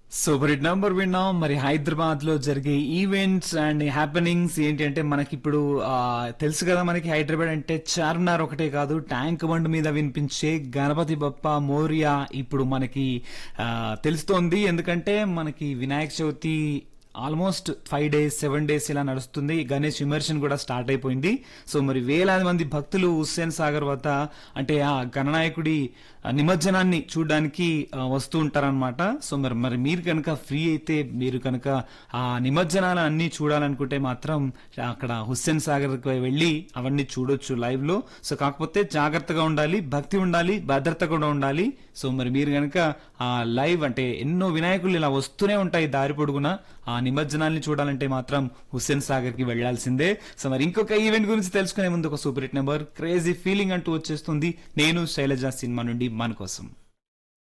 super hit number విన్నాం మరి హైదరాబాద్ లో జరిగే ఈవెంట్స్ అండ్ హ్యాపెనింగ్స్ ఏంటి అంటే మనకి ఇప్పుడు ఆ, తెలుసు కదా మనకి హైదరాబాద్ అంటే చార్మినార్ ఒకటే కాదు ట్యాంక్ బండ్ మీద వినిపించే గణపతి బప్ప మోరియా ఇప్పుడు మనకి ఆ, తెలుస్తోంది ఎందుకంటే మనకి Vinayaka Chavithi almost five days seven days ఇలా నడుస్తుంది గణేష్ విమర్శన్ కూడా స్టార్ట్ అయిపోయింది సో మరి వేలాది మంది భక్తులు హుస్సేన్ సాగర్ వద్ద అంటే ఆ గణనాయకుడి ఆ, నిమజ్జనాన్ని చూడడానికి ఆ, వస్తూ ఉంటారనమాట సో మరి మరి మీరు కనుక ఫ్రీ అయితే మీరు కనుక ఆ నిమజ్జనాలు అన్ని చూడాలనుకుంటే మాత్రం అక్కడ హుస్సేన్ సాగర్ కి వెళ్ళి అవన్నీ చూడొచ్చు లైవ్ లో సో కాకపోతే జాగ్రత్తగా ఉండాలి భక్తి ఉండాలి భద్రత కూడా ఉండాలి సో మరి మీరు కనుక ఆ లైవ్ అంటే ఎన్నో వినాయకులు ఇలా వస్తూనే ఉంటాయి దారి పొడుగున ఆ నిమజ్జనాల్ని చూడాలంటే మాత్రం హుస్సేన్ సాగర్ కి వెళ్లాల్సిందే సో మరి ఇంకొక ఈవెంట్ గురించి తెలుసుకునే ముందు ఒక super hit number crazy feeling అంటూ వచ్చేస్తుంది నేను శైలజ సినిమా నుండి మన కోసం